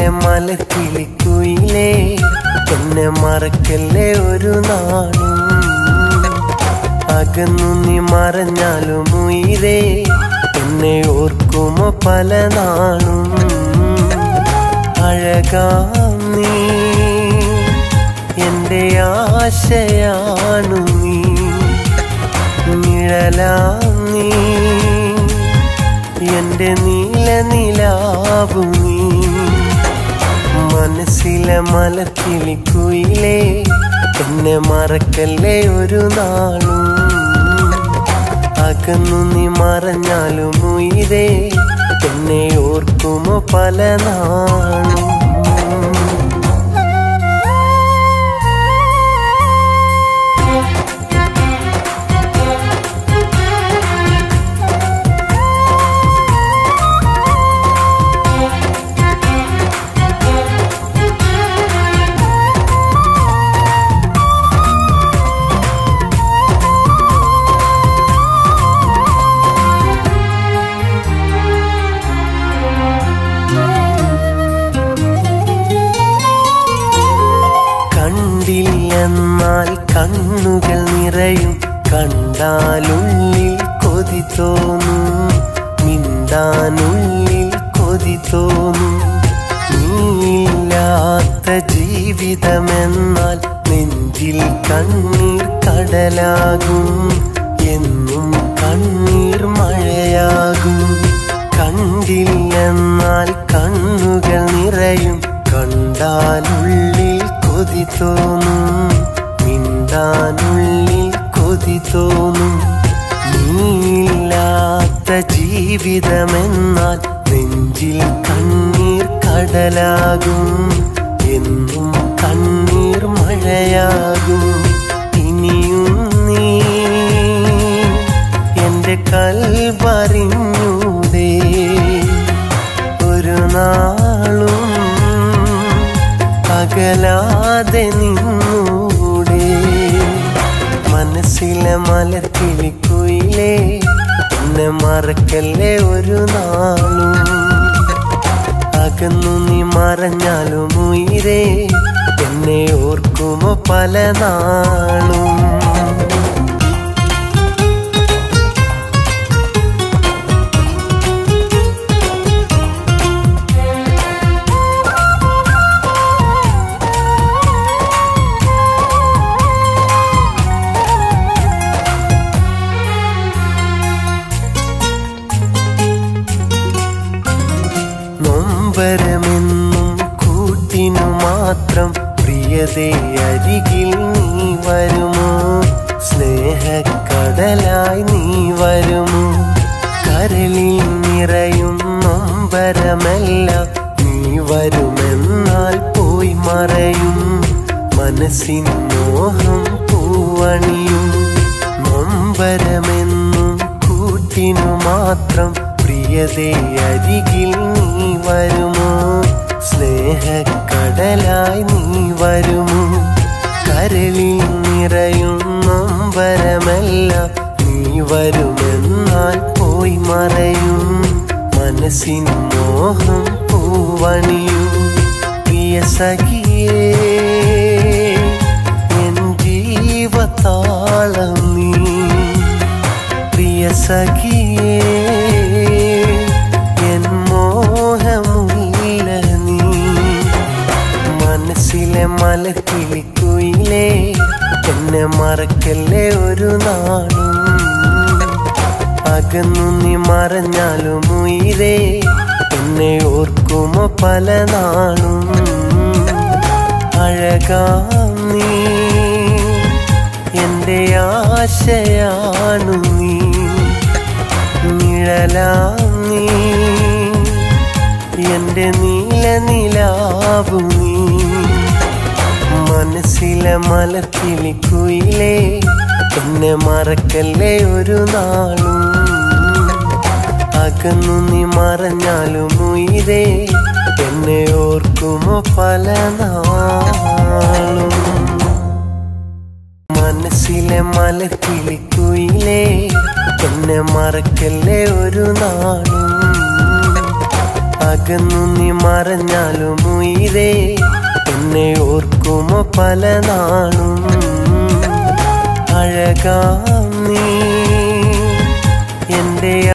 മലക്കിളിക്കുയിലേ എന്നെ മറക്കല്ലേ ഒരു നാളും അകന്നു നീ മറഞ്ഞാലും ഉയരേ എന്നെ ഓർക്കുമോ പല നാളും അഴകാം നീ എന്റെ ആശയാണു നീ നിഴലാം നീ എന്റെ നീല നിലാവു നീ മനസ്സിലെ മലക്കിളിക്കുയിലേ എന്നെ മറക്കല്ലേ ഒരു നാളും അകന്നു നീ മറഞ്ഞാലും ഉയരേ എന്നെ ഓർക്കുമോ പല നാളും കണ്ടില്ലെന്നാൽ കണ്ണുകൾ നിറയും കണ്ടാലുള്ളിൽ കൊതി തോന്നും മിണ്ടാനുള്ളിൽ കൊതി തോന്നും നീയില്ലാത്ത ജീവിതമെന്നാൽ നെഞ്ചിൽ കണ്ണീർ കടലാകും എന്നും കണ്ണീർ മഴയാകും കണ്ടില്ലെന്നാൽ കണ്ണുകൾ നിറയും കണ്ടാലുള്ളിൽ കൊതി തോന്നും മിണ്ടാനുള്ളിൽ കൊതി തോന്നും നീയില്ലാത്ത ജീവിതമെന്നാൽ നെഞ്ചിൽ കണ്ണീർ കടലാകും എന്നും കണ്ണീർ മഴയാകും ഇനിയും നീ എന്റെ കൽവറിഞ്ഞൂടേ ഒരു നാളും അകലാതെ നിന്നൂടെ മനസ്സിലെ മലക്കിളിക്കുയിലേ എന്നെ മറക്കല്ലേ ഒരു നാളും അകന്നു നീ മറഞ്ഞാലും ഉയരേ എന്നെ ഓർക്കുമോ പല നാളും നൊമ്പരമെന്നും കൂട്ടിനു മാത്രം പ്രിയതേ അരികിൽ നീ വരുമോ സ്നേഹക്കടലായി നീ വരുമോ കരളിൽ നിറയും നൊമ്പരമെല്ലാം നീ വരുമെന്നാൽ പോയി മറയും മനസ്സിൻ മോഹം പൂവണിയും നൊമ്പരമെന്നും കൂട്ടിനു മാത്രം പ്രിയതേ അരികിൽ നീ വരുമോ സ്നേഹക്കടലായി നീ വരുമോ കരളിൽ നിറയും നൊമ്പരമെല്ലാം നീ വരുമെന്നാൽ പോയി മറയും മനസ്സിൻ മോഹം പൂവണിയും പ്രിയ സഖിയേ എൻ ജീവതാളം നീ പ്രിയ സഖിയേ എൻ മോഹമുല്ല നീ മനസ്സിലെ മലക്കിളിക്കുയിലേ എന്നെ മറക്കല്ലേ ഒരു നാളും അകന്നു നീ മറഞ്ഞാലും ഉയരേ എന്നെ ഓർക്കുമോ പല നാളും അഴകാം നീ എന്റെ ആശയാണു നീ നിഴലാം നീ എന്റെ നീല നിലാവു നീ മനസ്സിലെ മലക്കിളിക്കുയിലേ എന്നെ മറക്കല്ലേ ഒരു നാളും അകന്നു നീ മറഞ്ഞാലും ഉയരേ എന്നെ ഓർക്കുമോ പല നാളും മനസ്സിലെ മലക്കിളിക്കുയിലേ എന്നെ മറക്കല്ലേ ഒരു നാളും അകന്നു നീ മറഞ്ഞാലും ഉയിരേ എന്നെ ഓർക്കുമോ പല നാളും അഴകാം നീ എൻ്റെ